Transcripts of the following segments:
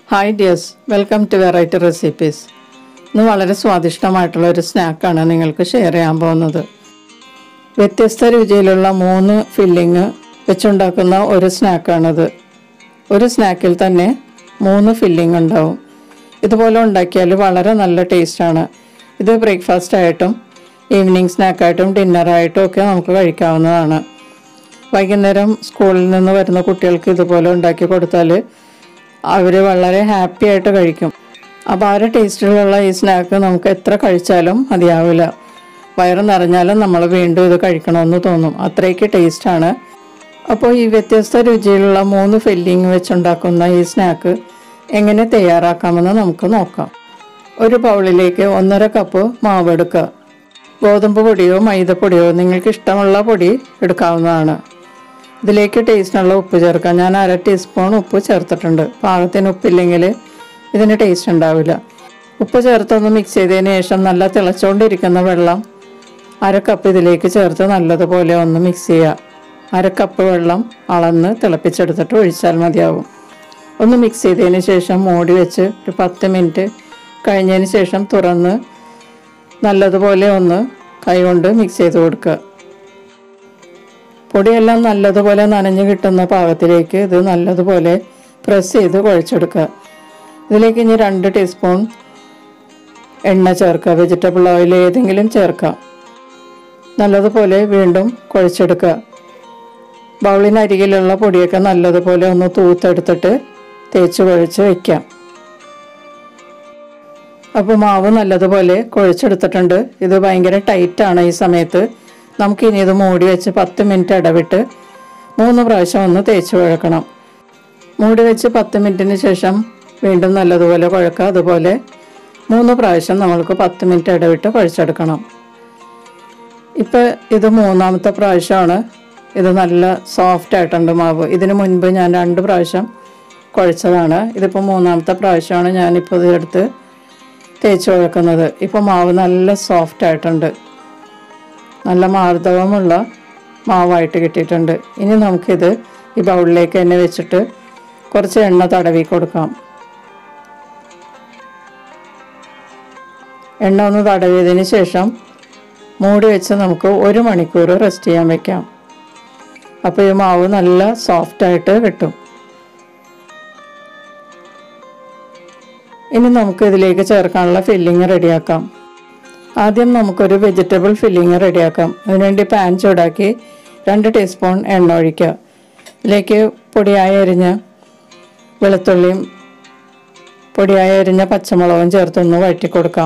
hi dears welcome to variety recipes ഇന്ന് വളരെ സ്വാദിഷ്ടമായിട്ടുള്ള ഒരു സ്നാക്കാണ് നിങ്ങൾക്ക് ഷെയർ ചെയ്യാൻ പോകുന്നത് വ്യത്യസ്ത രുചിയിലുള്ള മൂന്ന് ഫില്ലിങ് വെച്ചുണ്ടാക്കുന്ന ഒരു സ്നാക്കാണിത് ഒരു സ്നാക്കിൽ തന്നെ മൂന്ന് ഫില്ലിംഗ് ഉണ്ടാവും ഇതുപോലെ ഉണ്ടാക്കിയാൽ വളരെ നല്ല ടേസ്റ്റാണ് ഇത് ബ്രേക്ക്ഫാസ്റ്റ് ആയിട്ടും ഈവനിങ് സ്നാക്കായിട്ടും ഡിന്നറായിട്ടും ഒക്കെ നമുക്ക് കഴിക്കാവുന്നതാണ് വൈകുന്നേരം സ്കൂളിൽ നിന്ന് വരുന്ന കുട്ടികൾക്ക് ഇതുപോലെ ഉണ്ടാക്കി കൊടുത്താൽ അവർ വളരെ ഹാപ്പി ആയിട്ട് കഴിക്കും അപ്പോൾ ആ ഒരു ടേസ്റ്റിലുള്ള ഈ സ്നാക്ക് നമുക്ക് എത്ര കഴിച്ചാലും മതിയാവില്ല വയറ് നിറഞ്ഞാലും നമ്മൾ വീണ്ടും ഇത് കഴിക്കണമെന്ന് തോന്നും അത്രയ്ക്ക് ടേസ്റ്റാണ് അപ്പോൾ ഈ വ്യത്യസ്ത രുചിയിലുള്ള മൂന്ന് ഫില്ലിങ് വെച്ചുണ്ടാക്കുന്ന ഈ സ്നാക്ക് എങ്ങനെ തയ്യാറാക്കാമെന്ന് നമുക്ക് നോക്കാം ഒരു ബൗളിലേക്ക് ഒന്നര കപ്പ് മാവ് എടുക്കുക ഗോതമ്പ് പൊടിയോ മൈദപ്പൊടിയോ നിങ്ങൾക്ക് ഇഷ്ടമുള്ള പൊടി എടുക്കാവുന്നതാണ് ഇതിലേക്ക് ടേസ്റ്റിനുള്ള ഉപ്പ് ചേർക്കാം ഞാൻ അര ടീസ്പൂൺ ഉപ്പ് ചേർത്തിട്ടുണ്ട് പാകത്തിന് ഉപ്പില്ലെങ്കിൽ ഇതിന് ടേസ്റ്റ് ഉണ്ടാവില്ല ഉപ്പ് ചേർത്തൊന്ന് മിക്സ് ചെയ്തതിന് ശേഷം നല്ല തിളച്ചുകൊണ്ടിരിക്കുന്ന വെള്ളം അര കപ്പ് ഇതിലേക്ക് ചേർത്ത് നല്ലതുപോലെ ഒന്ന് മിക്സ് ചെയ്യുക അര കപ്പ് വെള്ളം അളന്ന് തിളപ്പിച്ചെടുത്തിട്ട് ഒഴിച്ചാൽ മതിയാവും ഒന്ന് മിക്സ് ചെയ്തതിന് ശേഷം മൂടി വെച്ച് ഒരു പത്ത് മിനിറ്റ് കഴിഞ്ഞതിന് ശേഷം തുറന്ന് നല്ലതുപോലെ ഒന്ന് കൈകൊണ്ട് മിക്സ് ചെയ്ത് കൊടുക്കുക പൊടിയെല്ലാം നല്ലതുപോലെ നനഞ്ഞു കിട്ടുന്ന പാകത്തിലേക്ക് ഇത് നല്ലതുപോലെ പ്രസ് ചെയ്ത് കുഴച്ചെടുക്കുക ഇതിലേക്ക് ഇനി രണ്ട് ടീസ്പൂൺ എണ്ണ ചേർക്കുക വെജിറ്റബിൾ ഓയിൽ ഏതെങ്കിലും ചേർക്കാം നല്ലതുപോലെ വീണ്ടും കുഴച്ചെടുക്കുക ബൗളിനരികിലുള്ള പൊടിയൊക്കെ നല്ലതുപോലെ ഒന്ന് തൂത്തെടുത്തിട്ട് തേച്ച് കുഴച്ച് വയ്ക്കാം അപ്പോൾ മാവ് നല്ലതുപോലെ കുഴച്ചെടുത്തിട്ടുണ്ട് ഇത് ഭയങ്കര ടൈറ്റാണ് ഈ സമയത്ത് നമുക്കിനി ഇത് മൂടി വെച്ച് പത്ത് മിനിറ്റ് ഇടവിട്ട് മൂന്ന് പ്രാവശ്യം ഒന്ന് തേച്ച് കുഴക്കണം മൂടി വെച്ച് പത്ത് മിനിറ്റിന് ശേഷം വീണ്ടും നല്ലതുപോലെ കുഴക്കുക അതുപോലെ മൂന്ന് പ്രാവശ്യം നമ്മൾക്ക് പത്ത് മിനിറ്റ് ഇടവിട്ട് കുഴച്ചെടുക്കണം ഇപ്പം ഇത് മൂന്നാമത്തെ പ്രാവശ്യമാണ് ഇത് നല്ല സോഫ്റ്റ് ആയിട്ടുണ്ട് മാവ് ഇതിന് മുൻപ് ഞാൻ രണ്ട് പ്രാവശ്യം കുഴച്ചതാണ് ഇതിപ്പോൾ മൂന്നാമത്തെ പ്രാവശ്യമാണ് ഞാനിപ്പോൾ ഇതെടുത്ത് തേച്ച് കുഴക്കുന്നത് ഇപ്പോൾ മാവ് നല്ല സോഫ്റ്റ് ആയിട്ടുണ്ട് നല്ല മാർദ്ദവമുള്ള മാവായിട്ട് കിട്ടിയിട്ടുണ്ട് ഇനി നമുക്കിത് ഈ ബൗളിലേക്ക് തന്നെ വെച്ചിട്ട് കുറച്ച് എണ്ണ തടവി കൊടുക്കാം എണ്ണ ഒന്ന് തടവിയതിന് ശേഷം മൂടി വെച്ച് നമുക്ക് ഒരു മണിക്കൂർ റെസ്റ്റ് ചെയ്യാൻ വെക്കാം അപ്പോൾ ഈ മാവ് നല്ല സോഫ്റ്റായിട്ട് കിട്ടും ഇനി നമുക്ക് ഇതിലേക്ക് ചേർക്കാനുള്ള ഫില്ലിങ് റെഡിയാക്കാം ആദ്യം നമുക്കൊരു വെജിറ്റബിൾ ഫില്ലിങ് റെഡിയാക്കാം അതിനുവേണ്ടി പാൻ ചൂടാക്കി രണ്ട് ടീസ്പൂൺ എണ്ണ ഒഴിക്കുക ഇതിലേക്ക് പൊടിയായി അരിഞ്ഞ വെളുത്തുള്ളിയും പൊടിയായി അരിഞ്ഞ പച്ചമുളകും ചേർത്തൊന്ന് വഴറ്റി കൊടുക്കാം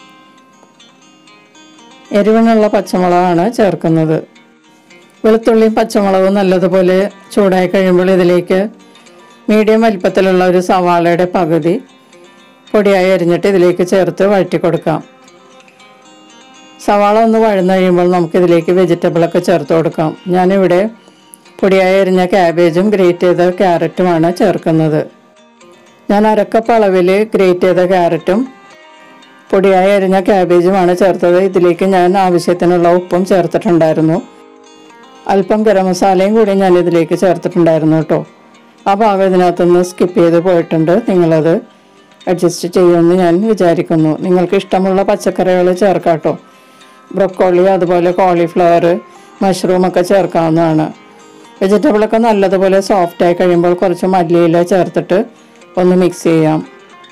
എരിവിനുള്ള പച്ചമുളകാണ് ചേർക്കുന്നത് വെളുത്തുള്ളിയും പച്ചമുളകും നല്ലതുപോലെ ചൂടായി കഴിയുമ്പോൾ ഇതിലേക്ക് മീഡിയം വലിപ്പത്തിലുള്ള ഒരു സവാളയുടെ പകുതി പൊടിയായി അരിഞ്ഞിട്ട് ഇതിലേക്ക് ചേർത്ത് വഴറ്റി കൊടുക്കാം സവാള ഒന്ന് വഴന്നു കഴിയുമ്പോൾ നമുക്കിതിലേക്ക് വെജിറ്റബിളൊക്കെ ചേർത്ത് കൊടുക്കാം ഞാനിവിടെ പൊടിയായി അരിഞ്ഞ ക്യാബേജും ഗ്രേറ്റ് ചെയ്ത ക്യാരറ്റുമാണ് ചേർക്കുന്നത് ഞാൻ അരക്കപ്പ് അളവിൽ ഗ്രേറ്റ് ചെയ്ത ക്യാരറ്റും പൊടിയായി അരിഞ്ഞ ക്യാബേജുമാണ് ചേർത്തത് ഇതിലേക്ക് ഞാൻ ആവശ്യത്തിനുള്ള ഉപ്പും ചേർത്തിട്ടുണ്ടായിരുന്നു അല്പം ഗരം മസാലയും കൂടി ഞാൻ ഇതിലേക്ക് ചേർത്തിട്ടുണ്ടായിരുന്നു കേട്ടോ ആ ഭാഗം ഇതിനകത്തുനിന്ന് സ്കിപ്പ് ചെയ്ത് പോയിട്ടുണ്ട് നിങ്ങളത് അഡ്ജസ്റ്റ് ചെയ്യുമെന്ന് ഞാൻ വിചാരിക്കുന്നു നിങ്ങൾക്ക് ഇഷ്ടമുള്ള പച്ചക്കറികൾ ചേർക്കാം കേട്ടോ ബ്രൊക്കോളി അതുപോലെ കോളിഫ്ലവർ മഷ്റൂം ഒക്കെ ചേർക്കാവുന്നതാണ് വെജിറ്റബിളൊക്കെ നല്ലതുപോലെ സോഫ്റ്റായി കഴിയുമ്പോൾ കുറച്ച് മല്ലിയില ചേർത്തിട്ട് ഒന്ന് മിക്സ് ചെയ്യാം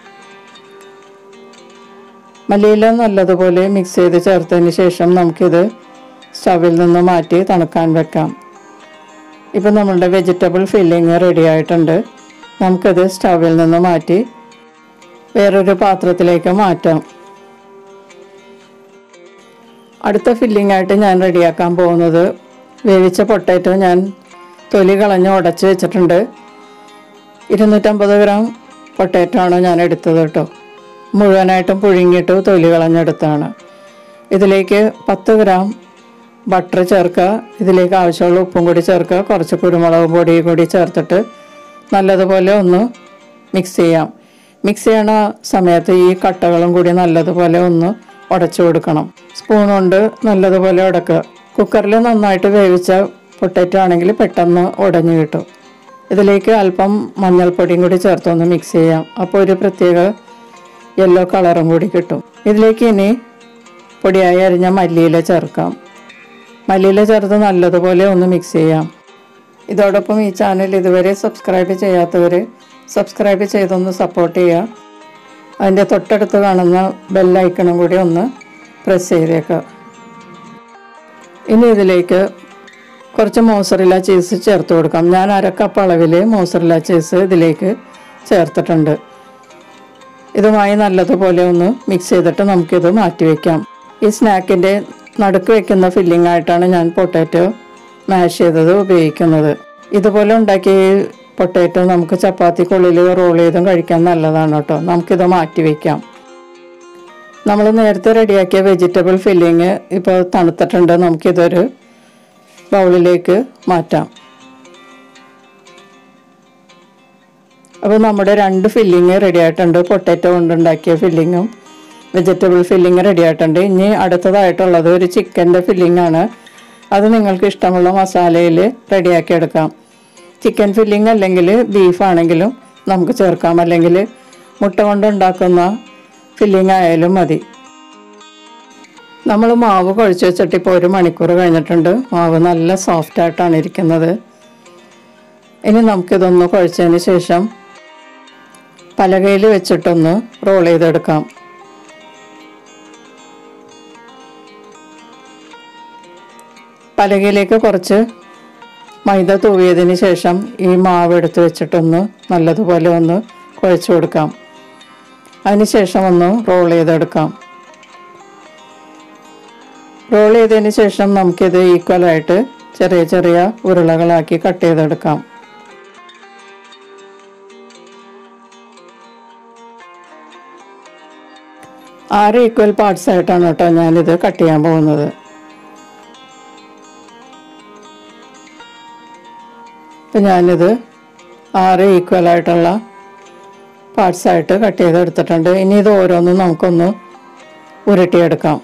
മല്ലിയില നല്ലതുപോലെ മിക്സ് ചെയ്ത് ചേർത്തതിന് ശേഷം നമുക്കിത് സ്റ്റവിൽ നിന്ന് മാറ്റി തണുക്കാൻ വെക്കാം ഇപ്പം നമ്മളുടെ വെജിറ്റബിൾ ഫില്ലിങ് റെഡി ആയിട്ടുണ്ട് നമുക്കിത് സ്റ്റവിൽ നിന്ന് മാറ്റി വേറൊരു പാത്രത്തിലേക്ക് മാറ്റാം അടുത്ത ഫില്ലിംഗ് ആയിട്ട് ഞാൻ റെഡിയാക്കാൻ പോകുന്നത് വേവിച്ച പൊട്ടാറ്റോ ഞാൻ തൊലി കളഞ്ഞ് ഉടച്ച് വെച്ചിട്ടുണ്ട് ഇരുന്നൂറ്റമ്പത് ഗ്രാം പൊട്ടാറ്റോ ആണ് ഞാൻ എടുത്തത് കേട്ടോ മുഴുവനായിട്ടും പുഴുങ്ങിയിട്ട് തൊലി കളഞ്ഞെടുത്താണ് ഇതിലേക്ക് പത്ത് ഗ്രാം ബട്ടർ ചേർക്കുക ഇതിലേക്ക് ആവശ്യമുള്ള ഉപ്പും കൂടി ചേർക്കുക കുറച്ച് കുരുമുളക് പൊടി കൂടി ചേർത്തിട്ട് നല്ലതുപോലെ ഒന്ന് മിക്സ് ചെയ്യാം മിക്സ് ചെയ്യണ സമയത്ത് ഈ കട്ടകളും കൂടി നല്ലതുപോലെ ഒന്ന് ഉടച്ചു കൊടുക്കണം സ്പൂൺ കൊണ്ട് നല്ലതുപോലെ ഉടക്കുക കുക്കറിൽ നന്നായിട്ട് വേവിച്ച പൊട്ടറ്റോ ആണെങ്കിൽ പെട്ടെന്ന് ഉടഞ്ഞു കിട്ടും ഇതിലേക്ക് അല്പം മഞ്ഞൾപ്പൊടിയും കൂടി ചേർത്തൊന്ന് മിക്സ് ചെയ്യാം അപ്പോൾ ഒരു പ്രത്യേക യെല്ലോ കളറും കൂടി കിട്ടും ഇതിലേക്ക് ഇനി പൊടിയായി അരിഞ്ഞ മല്ലിയില ചേർക്കാം മല്ലിയില ചേർത്ത് നല്ലതുപോലെ ഒന്ന് മിക്സ് ചെയ്യാം ഇതോടൊപ്പം ഈ ചാനൽ ഇതുവരെ സബ്സ്ക്രൈബ് ചെയ്യാത്തവർ സബ്സ്ക്രൈബ് ചെയ്തൊന്ന് സപ്പോർട്ട് ചെയ്യുക അതിൻ്റെ തൊട്ടടുത്ത് കാണുന്ന ബെല്ലൈക്കണും കൂടി ഒന്ന് പ്രസ് ചെയ്തേക്കുക ഇനി ഇതിലേക്ക് കുറച്ച് മോസറില്ല ചീസ് ചേർത്ത് കൊടുക്കാം ഞാൻ അര കപ്പ് അളവിൽ മോസറില്ല ചീസ് ഇതിലേക്ക് ചേർത്തിട്ടുണ്ട് ഇതുമായി നല്ലതുപോലെ ഒന്ന് മിക്സ് ചെയ്തിട്ട് നമുക്കിത് മാറ്റി വയ്ക്കാം ഈ സ്നാക്കിൻ്റെ നടുക്ക് വെക്കുന്ന ഫില്ലിംഗ് ആയിട്ടാണ് ഞാൻ പൊട്ടാറ്റോ മാഷ് ചെയ്തത് ഉപയോഗിക്കുന്നത് ഇതുപോലെ ഉണ്ടാക്കിയ ഈ പൊട്ടാറ്റോ നമുക്ക് ചപ്പാത്തിക്കുള്ളിൽ റോൾ ചെയ്തും കഴിക്കാൻ നല്ലതാണ് കേട്ടോ നമുക്കിത് മാറ്റി വയ്ക്കാം നമ്മൾ നേരത്തെ റെഡിയാക്കിയ വെജിറ്റബിൾ ഫില്ലിങ് ഇപ്പോൾ തണുത്തിട്ടുണ്ട് നമുക്കിതൊരു ബൗളിലേക്ക് മാറ്റാം അപ്പോൾ നമ്മുടെ രണ്ട് ഫില്ലിങ് റെഡി ആയിട്ടുണ്ട് പൊട്ടാറ്റോ കൊണ്ടുണ്ടാക്കിയ ഫില്ലിങ്ങും വെജിറ്റബിൾ ഫില്ലിങ് റെഡി ആയിട്ടുണ്ട് ഇനി അടുത്തതായിട്ടുള്ളത് ഒരു ചിക്കൻ്റെ ഫില്ലിംഗ് ആണ് അത് നിങ്ങൾക്ക് ഇഷ്ടമുള്ള മസാലയിൽ റെഡിയാക്കി എടുക്കാം ചിക്കൻ ഫില്ലിംഗ് അല്ലെങ്കിൽ ബീഫ് ആണെങ്കിലും നമുക്ക് ചേർക്കാം അല്ലെങ്കിൽ മുട്ട കൊണ്ടുണ്ടാക്കുന്ന ഫില്ലിംഗ് ആയാലും മതി നമ്മൾ മാവ് കുഴച്ച് വെച്ചിട്ട് ഇപ്പോൾ ഒരു മണിക്കൂർ കഴിഞ്ഞിട്ടുണ്ട് മാവ് നല്ല സോഫ്റ്റ് ആയിട്ടാണ് ഇരിക്കുന്നത് ഇനി നമുക്കിതൊന്ന് കുഴച്ചതിന് ശേഷം പലകയിൽ വെച്ചിട്ടൊന്ന് റോൾ ചെയ്തെടുക്കാം പലകയിലേക്ക് കുറച്ച് മൈദ തൂവിയതിന് ശേഷം ഈ മാവ് എടുത്ത് വെച്ചിട്ടൊന്ന് നല്ലതുപോലെ ഒന്ന് കുഴച്ച് കൊടുക്കാം അതിനുശേഷം ഒന്ന് റോൾ ചെയ്തെടുക്കാം റോൾ ചെയ്തതിന് ശേഷം നമുക്കിത് ഈക്വലായിട്ട് ചെറിയ ചെറിയ ഉരുളകളാക്കി കട്ട് ചെയ്തെടുക്കാം ആറ് ഈക്വൽ പാർട്സ് ആയിട്ടാണ് കേട്ടോ ഞാനിത് കട്ട് ചെയ്യാൻ പോകുന്നത് ഇപ്പം ഞാനിത് ആറ് ഈക്വൽ ആയിട്ടുള്ള പാർട്സ് ആയിട്ട് കട്ട് ചെയ്തെടുത്തിട്ടുണ്ട് ഇനി ഇത് ഓരോന്നും നമുക്കൊന്ന് ഉരുട്ടിയെടുക്കാം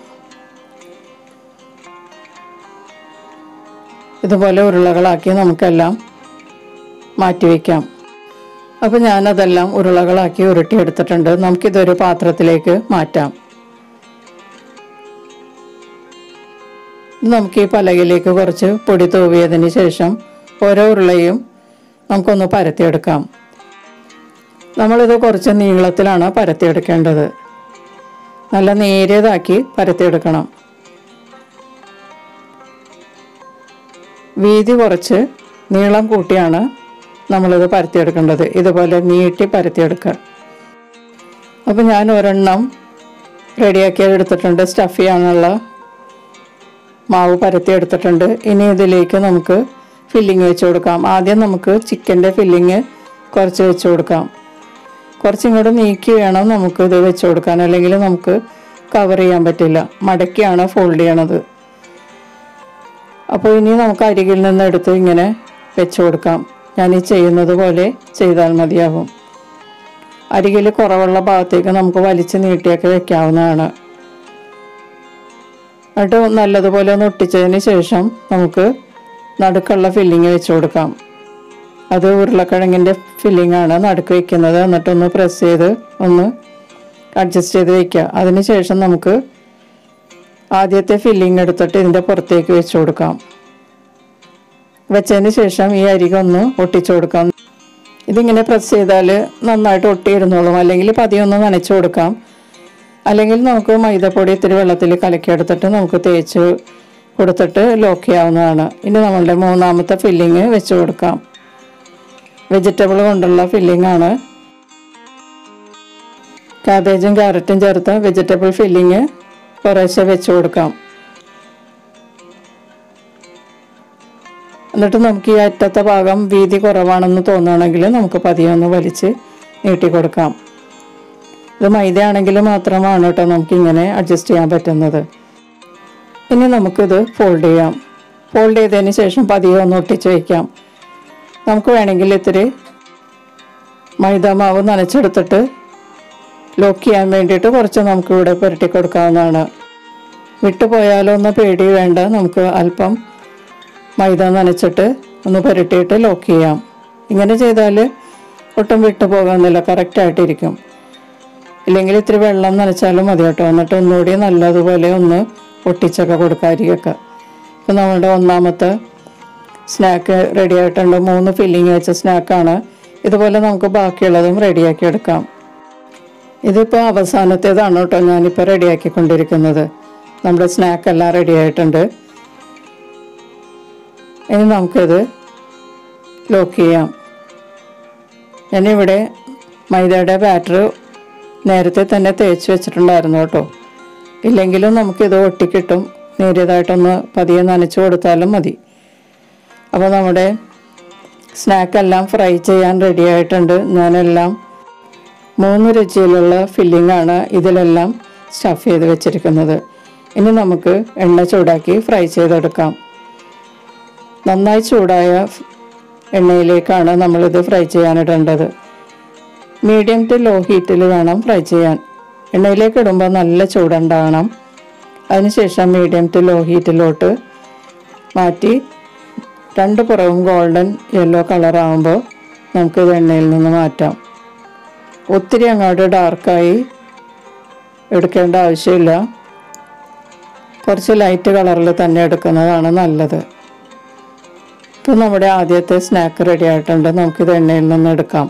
ഇതുപോലെ ഉരുളകളാക്കി നമുക്കെല്ലാം മാറ്റി വയ്ക്കാം അപ്പോൾ ഞാനതെല്ലാം ഉരുളകളാക്കി ഉരുട്ടിയെടുത്തിട്ടുണ്ട് നമുക്കിതൊരു പാത്രത്തിലേക്ക് മാറ്റാം നമുക്ക് ഈ പലകയിലേക്ക് കുറച്ച് പൊടി തൂവിയതിന് ശേഷം ഓരോ ഉരുളയും നമുക്കൊന്ന് പരത്തിയെടുക്കാം നമ്മളിത് കുറച്ച് നീളത്തിലാണ് പരത്തിയെടുക്കേണ്ടത് നല്ല നേരിയതാക്കി പരത്തിയെടുക്കണം വീതി കുറച്ച് നീളം കൂട്ടിയാണ് നമ്മളിത് പരത്തിയെടുക്കേണ്ടത് ഇതുപോലെ നീട്ടി പരത്തിയെടുക്കുക അപ്പോൾ ഞാൻ ഒരെണ്ണം റെഡിയാക്കി എടുത്തിട്ടുണ്ട് സ്റ്റഫ് ചെയ്യാനുള്ള മാവ് പരത്തി എടുത്തിട്ടുണ്ട് ഇനി ഇതിലേക്ക് നമുക്ക് ഫില്ലിങ് വെച്ച് കൊടുക്കാം ആദ്യം നമുക്ക് ചിക്കൻ്റെ ഫില്ലിങ് കുറച്ച് വെച്ച് കൊടുക്കാം കുറച്ചും കൂടെ നീക്കി വേണം നമുക്ക് ഇത് വെച്ച് കൊടുക്കാൻ അല്ലെങ്കിൽ നമുക്ക് കവർ ചെയ്യാൻ പറ്റില്ല മടക്കിയാണ് ഫോൾഡ് ചെയ്യണത് അപ്പോൾ ഇനി നമുക്ക് അരികിൽ നിന്ന് എടുത്ത് ഇങ്ങനെ വെച്ച് കൊടുക്കാം ഞാൻ ഈ ചെയ്യുന്നത് പോലെ ചെയ്താൽ മതിയാകും അരികിൽ കുറവുള്ള ഭാഗത്തേക്ക് നമുക്ക് വലിച്ച് നീട്ടിയൊക്കെ വെക്കാവുന്നതാണ് എന്നിട്ട് നല്ലതുപോലെ ഒന്ന് ഒട്ടിച്ചതിന് ശേഷം നമുക്ക് നടുക്കുള്ള ഫില്ലിങ് വെച്ച് കൊടുക്കാം അത് ഉരുളക്കിഴങ്ങിൻ്റെ ഫില്ലിംഗ് ആണ് നടുക്ക് വെക്കുന്നത് എന്നിട്ടൊന്ന് പ്രസ് ചെയ്ത് ഒന്ന് അഡ്ജസ്റ്റ് ചെയ്ത് വെക്കുക അതിന് ശേഷം നമുക്ക് ആദ്യത്തെ ഫില്ലിംഗ് എടുത്തിട്ട് ഇതിൻ്റെ പുറത്തേക്ക് വെച്ച് കൊടുക്കാം വെച്ചതിന് ശേഷം ഈ അരികൊന്ന് ഒട്ടിച്ചു കൊടുക്കാം ഇതിങ്ങനെ പ്രസ് ചെയ്താൽ നന്നായിട്ട് ഒട്ടിയിരുന്നോളും അല്ലെങ്കിൽ പതിയൊന്ന് നനച്ചു കൊടുക്കാം അല്ലെങ്കിൽ നമുക്ക് മൈദപ്പൊടി ഇത്തിരി വെള്ളത്തിൽ കലക്കിയെടുത്തിട്ട് നമുക്ക് തേച്ച് കൊടുത്തിട്ട് ലോക്ക് ചെയ്യാവുന്നതാണ് ഇനി നമ്മളുടെ മൂന്നാമത്തെ ഫില്ലിങ് വെച്ച് കൊടുക്കാം വെജിറ്റബിൾ കൊണ്ടുള്ള ഫില്ലിംഗ് ആണ് കാബേജും ക്യാരറ്റും ചേർത്ത വെജിറ്റബിൾ ഫില്ലിങ് കുറേശ്ശെ വെച്ച് കൊടുക്കാം എന്നിട്ട് നമുക്ക് ഈ അറ്റത്തെ ഭാഗം വീതി കുറവാണെന്ന് തോന്നുകയാണെങ്കിൽ നമുക്ക് പതിയെ ഒന്ന് വലിച്ച് നീട്ടി കൊടുക്കാം ഇത് മൈദയാണെങ്കിൽ മാത്രമാണ് കേട്ടോ നമുക്ക് ഇങ്ങനെ അഡ്ജസ്റ്റ് ചെയ്യാൻ പറ്റുന്നത് ഇനി നമുക്കിത് ഫോൾഡ് ചെയ്യാം ഫോൾഡ് ചെയ്തതിന് ശേഷം പതിയെ ഒന്ന് ഒട്ടിച്ച് വയ്ക്കാം നമുക്ക് വേണമെങ്കിൽ ഇത്തിരി മൈദ മാവ് നനച്ചെടുത്തിട്ട് ലോക്ക് ചെയ്യാൻ വേണ്ടിയിട്ട് കുറച്ച് നമുക്ക് ഇവിടെ പുരട്ടി കൊടുക്കാവുന്നതാണ് വിട്ടുപോയാലോ ഒന്ന് പേടി വേണ്ട നമുക്ക് അല്പം മൈദ നനച്ചിട്ട് ഒന്ന് പുരട്ടിയിട്ട് ലോക്ക് ചെയ്യാം ഇങ്ങനെ ചെയ്താൽ ഒട്ടും വിട്ടു പോകുന്നില്ല കറക്റ്റായിട്ടിരിക്കും ഇല്ലെങ്കിൽ ഇത്തിരി വെള്ളം നനച്ചാലും മതി കേട്ടോ എന്നിട്ട് ഒന്നുകൂടി നല്ലതുപോലെ ഒന്ന് ഒട്ടിച്ചൊക്കെ കൊടുക്കാതിരിക്കുക ഇപ്പം നമ്മളുടെ ഒന്നാമത്തെ സ്നാക്ക് റെഡി ആയിട്ടുണ്ട് മൂന്ന് ഫില്ലിങ് വെച്ച സ്നാക്കാണ് ഇതുപോലെ നമുക്ക് ബാക്കിയുള്ളതും റെഡിയാക്കി എടുക്കാം ഇതിപ്പോൾ അവസാനത്തേതാണ് കേട്ടോ ഞാനിപ്പോൾ റെഡിയാക്കിക്കൊണ്ടിരിക്കുന്നത് നമ്മുടെ സ്നാക്ക് എല്ലാം റെഡി ആയിട്ടുണ്ട് ഇനി നമുക്കിത് ലോക്ക് ചെയ്യാം ഞാനിവിടെ മൈദയുടെ ബാറ്റർ നേരത്തെ തന്നെ തേച്ച് വെച്ചിട്ടുണ്ടായിരുന്നു കേട്ടോ ഇല്ലെങ്കിലും നമുക്കിത് ഒട്ടിക്കിട്ടും നേരിയതായിട്ടൊന്ന് പതിയെ നനച്ചു കൊടുത്താലും മതി അപ്പോൾ നമ്മുടെ സ്നാക്കെല്ലാം ഫ്രൈ ചെയ്യാൻ റെഡി ആയിട്ടുണ്ട് ഞാനെല്ലാം മൂന്ന് രുചിയിലുള്ള ഫില്ലിംഗ് ആണ് ഇതിലെല്ലാം സ്റ്റഫ് ചെയ്ത് വെച്ചിരിക്കുന്നത് ഇനി നമുക്ക് എണ്ണ ചൂടാക്കി ഫ്രൈ ചെയ്തെടുക്കാം നന്നായി ചൂടായ എണ്ണയിലേക്കാണ് നമ്മളിത് ഫ്രൈ ചെയ്യാനിടേണ്ടത് മീഡിയം ടു ലോ ഹീറ്റിൽ വേണം ഫ്രൈ ചെയ്യാൻ എണ്ണയിലേക്ക് ഇടുമ്പോൾ നല്ല ചൂടുണ്ടാകണം അതിനുശേഷം മീഡിയം ടു ലോ ഹീറ്റിലോട്ട് മാറ്റി രണ്ട് പുറവും ഗോൾഡൻ യെല്ലോ കളറാകുമ്പോൾ നമുക്കിത് എണ്ണയിൽ നിന്ന് മാറ്റാം ഒത്തിരി അങ്ങോട്ട് ഡാർക്കായി എടുക്കേണ്ട ആവശ്യമില്ല കുറച്ച് ലൈറ്റ് കളറിൽ തന്നെ എടുക്കുന്നതാണ് നല്ലത് ഇപ്പം നമ്മുടെ ആദ്യത്തെ സ്നാക്ക് റെഡി ആയിട്ടുണ്ട് നമുക്കിത് എണ്ണയിൽ നിന്ന് എടുക്കാം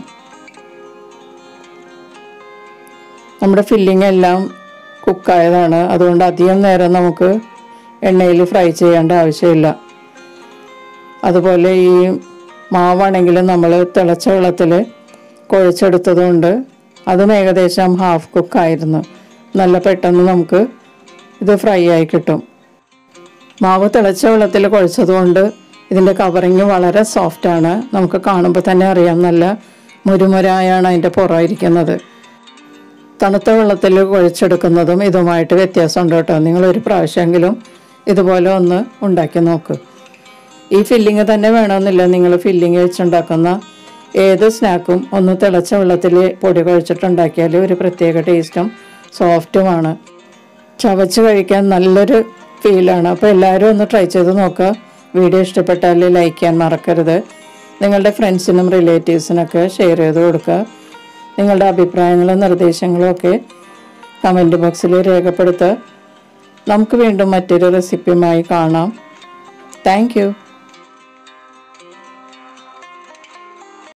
നമ്മുടെ ഫില്ലിംഗ് എല്ലാം കുക്കായതാണ് അതുകൊണ്ട് അധികം നേരം നമുക്ക് എണ്ണയിൽ ഫ്രൈ ചെയ്യേണ്ട ആവശ്യമില്ല അതുപോലെ ഈ മാവാണെങ്കിലും നമ്മൾ തിളച്ച വെള്ളത്തിൽ കുഴച്ചെടുത്തതുകൊണ്ട് അതും ഏകദേശം ഹാഫ് കുക്കായിരുന്നു നല്ല പെട്ടെന്ന് നമുക്ക് ഇത് ഫ്രൈ ആയി കിട്ടും മാവ് തിളച്ച വെള്ളത്തിൽ കുഴച്ചതുകൊണ്ട് ഇതിൻ്റെ കവറിങ് വളരെ സോഫ്റ്റാണ് നമുക്ക് കാണുമ്പോൾ തന്നെ അറിയാം നല്ല മുരുമുരായാണ് അതിൻ്റെ പുറമായിരിക്കുന്നത് തണുത്ത വെള്ളത്തിൽ കുഴച്ചെടുക്കുന്നതും ഇതുമായിട്ട് വ്യത്യാസമുണ്ട് കേട്ടോ നിങ്ങൾ ഒരു പ്രാവശ്യമെങ്കിലും ഇതുപോലെ ഒന്ന് ഉണ്ടാക്കി നോക്ക് ഈ ഫില്ലിങ് തന്നെ വേണമെന്നില്ല നിങ്ങൾ ഫില്ലിങ് വെച്ചുണ്ടാക്കുന്ന ഏത് സ്നാക്കും ഒന്ന് തിളച്ച വെള്ളത്തിൽ പൊടി കുഴച്ചിട്ടുണ്ടാക്കിയാൽ ഒരു പ്രത്യേക ടേസ്റ്റും സോഫ്റ്റുമാണ് ചവച്ച് കഴിക്കാൻ നല്ലൊരു ഫീലാണ് അപ്പോൾ എല്ലാവരും ഒന്ന് ട്രൈ ചെയ്ത് നോക്കുക വീഡിയോ ഇഷ്ടപ്പെട്ടാൽ ലൈക്ക് ചെയ്യാൻ മറക്കരുത് നിങ്ങളുടെ ഫ്രണ്ട്സിനും റിലേറ്റീവ്സിനൊക്കെ ഷെയർ ചെയ്ത് കൊടുക്കുക നിങ്ങളുടെ അഭിപ്രായങ്ങളും നിർദ്ദേശങ്ങളും ഒക്കെ കമൻറ്റ് ബോക്സിൽ രേഖപ്പെടുത്തുക നമുക്ക് വീണ്ടും മറ്റൊരു റെസിപ്പിയുമായി കാണാം താങ്ക്